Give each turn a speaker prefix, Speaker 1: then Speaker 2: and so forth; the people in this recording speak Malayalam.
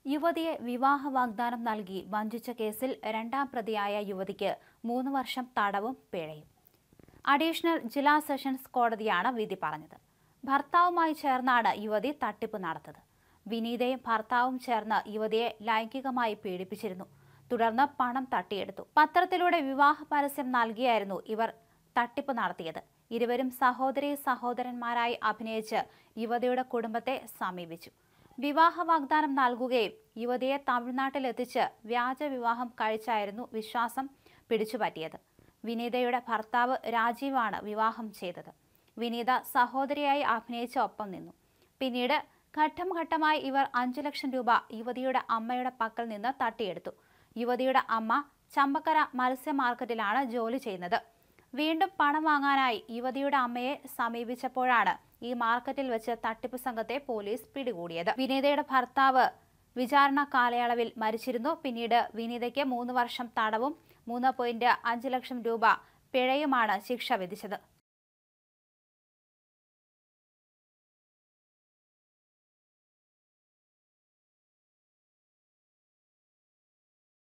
Speaker 1: യുവതിയെ വിവാഹ വാഗ്ദാനം നൽകി വഞ്ചിച്ച കേസിൽ രണ്ടാം പ്രതിയായ യുവതിക്ക് മൂന്ന് വർഷം തടവും പിഴയും അഡീഷണൽ ജില്ലാ സെഷൻസ് കോടതിയാണ് വിധി പറഞ്ഞത് ഭർത്താവുമായി ചേർന്നാണ് യുവതി തട്ടിപ്പ് നടത്തത് വിനീതയും ഭർത്താവും ചേർന്ന് യുവതിയെ ലൈംഗികമായി പീഡിപ്പിച്ചിരുന്നു തുടർന്ന് പണം തട്ടിയെടുത്തു പത്രത്തിലൂടെ വിവാഹ പരസ്യം നൽകിയായിരുന്നു ഇവർ തട്ടിപ്പ് നടത്തിയത് ഇരുവരും സഹോദരി സഹോദരന്മാരായി അഭിനയിച്ച് യുവതിയുടെ കുടുംബത്തെ സമീപിച്ചു വിവാഹ വാഗ്ദാനം നൽകുകയും യുവതിയെ തമിഴ്നാട്ടിലെത്തിച്ച് വ്യാജ വിവാഹം കഴിച്ചായിരുന്നു വിശ്വാസം പിടിച്ചുപറ്റിയത് വിനീതയുടെ ഭർത്താവ് രാജീവാണ് വിവാഹം ചെയ്തത് വിനീത സഹോദരിയായി അഭിനയിച്ച് ഒപ്പം നിന്നു പിന്നീട് ഘട്ടം ഘട്ടമായി ഇവർ അഞ്ചു ലക്ഷം രൂപ യുവതിയുടെ അമ്മയുടെ പക്കൽ നിന്ന് തട്ടിയെടുത്തു യുവതിയുടെ അമ്മ ചമ്പക്കര മത്സ്യ മാർക്കറ്റിലാണ് ജോലി ചെയ്യുന്നത് വീണ്ടും പണം വാങ്ങാനായി യുവതിയുടെ അമ്മയെ സമീപിച്ചപ്പോഴാണ് ഈ മാർക്കറ്റിൽ വെച്ച് തട്ടിപ്പ് സംഘത്തെ പോലീസ് പിടികൂടിയത് വിനീതയുടെ ഭർത്താവ് വിചാരണ കാലയളവിൽ മരിച്ചിരുന്നു പിന്നീട് വിനീതയ്ക്ക് മൂന്ന് വർഷം തടവും മൂന്ന് പോയിന്റ് അഞ്ച് ലക്ഷം രൂപ പിഴയുമാണ് ശിക്ഷ വിധിച്ചത്